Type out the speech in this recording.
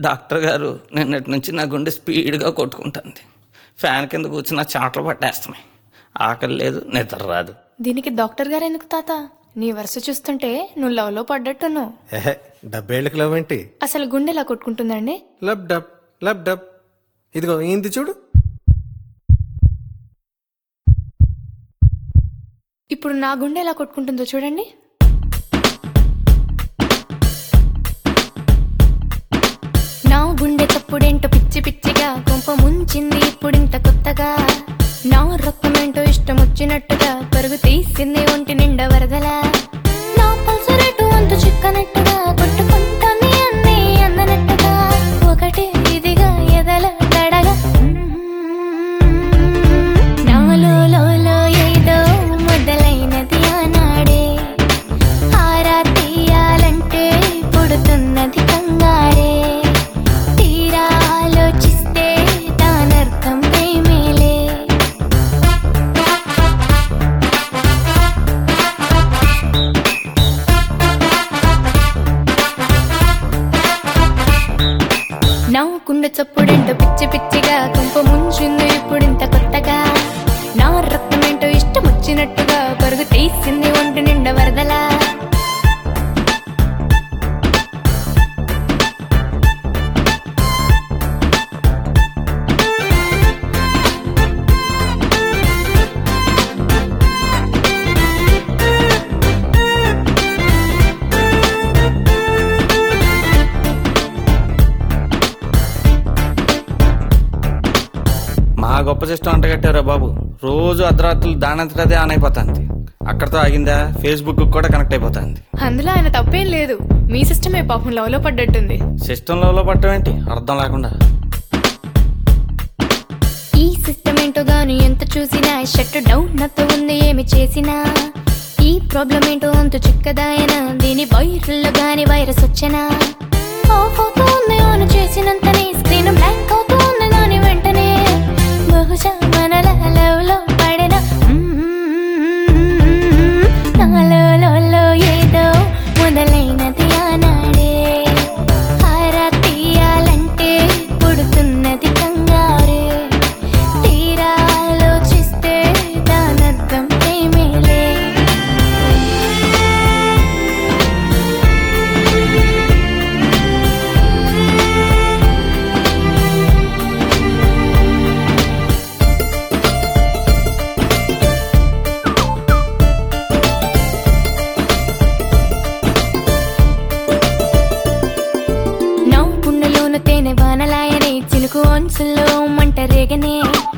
doctor గారు నిన్నటి నుంచి నా గుండె స్పీడ్గా కొట్టుకుంటుంది ఫ్యాన్ కింద కూర్చున్న చాటలు పట్టేస్తున్నాయి ఆకలి లేదు నిద్ర రాదు దీనికి డాక్టర్ గారు ఎందుకు తాత నీ వరుస చూస్తుంటే నువ్వు లవ్లో పడ్డట్టున్నావు ఏహే డబ్బేళ్ళకి లవ్ ఏంటి అసలు గుండె ఎలా కొట్టుకుంటుందండి లబ్ డబ్ లబ్ డబ్ ఇదిగో ఏంది చూడు ఇప్పుడు నా గుండె ఎలా కొట్టుకుంటుందో చూడండి నా గుండె తప్పుడేంటో పిచ్చి పిచ్చిగా కొంప ముంచింది ఇప్పుడింత కొత్తగా నా రక్తమేంటో ఇష్టం వచ్చినట్టుగా పరుగు తీసింది ఒంటి నిండా వరదలా నా పల్సు రేటు అంత చిక్కనట్టుగా కొట్టుకుంటాన్ని అన్ని అందనట్టుగా ఒకటి ఇదిగా ఎదల దడగా నాలో లోలో ఏదో మొదలైనది ఆనాడే ఆరా తీయాలంటే పుడుతున్నది కంగారే తీరా ఆలోచిస్తే దానర్థం ప్రేమేలే నవ్వుకుండ చప్పుడేంటో పిచ్చి పిచ్చిగా కుంప ముంచింది ఇప్పుడింత కొత్తగా నా రక్తమేంటో ఇష్టం వచ్చినట్టుగా పరుగు తీసింది ఒంటి నిండా వరదలా మా గొప్ప సిస్టమ్ అంట కట్టారా బాబు రోజు అర్ధరాత్రులు దానంతటదే ఆన్ అయిపోతుంది అక్కడతో ఆగిందా ఫేస్బుక్ కూడా కనెక్ట్ అయిపోతుంది అందులో ఆయన తప్పేం లేదు మీ సిస్టమే పాపం లవ్లో పడ్డట్టుంది సిస్టమ్ లెవెల్లో పట్టడం ఏంటి అర్థం లేకుండా ఈ సిస్టమ్ ఏంటో గాని ఎంత చూసినా షట్ డౌన్ నత్తు ఉంది ఏమి చేసినా ఈ ప్రాబ్లం ఏంటో అంత చిక్కదాయన దీని వైరల్లో గాని వైరస్ వచ్చనా ఆఫ్ అవుతుంది ఆన్ చేసినంతనే స్క్రీన్ బ్లాక్ అవుతుంది దాని వెంటనే బహుశా మనల లవ్ లో పడిన నాలో లోలో ఏదో మొదలైనది ఆనాడే హారా తీయాలంటే పుడుతున్నది కంగారే తీరా ఆలోచిస్తే దానర్థం ప్రేమేలే నా పుండలోన తేనె వానలాయనే చినుకు అంచుల్లో మంట రేగనే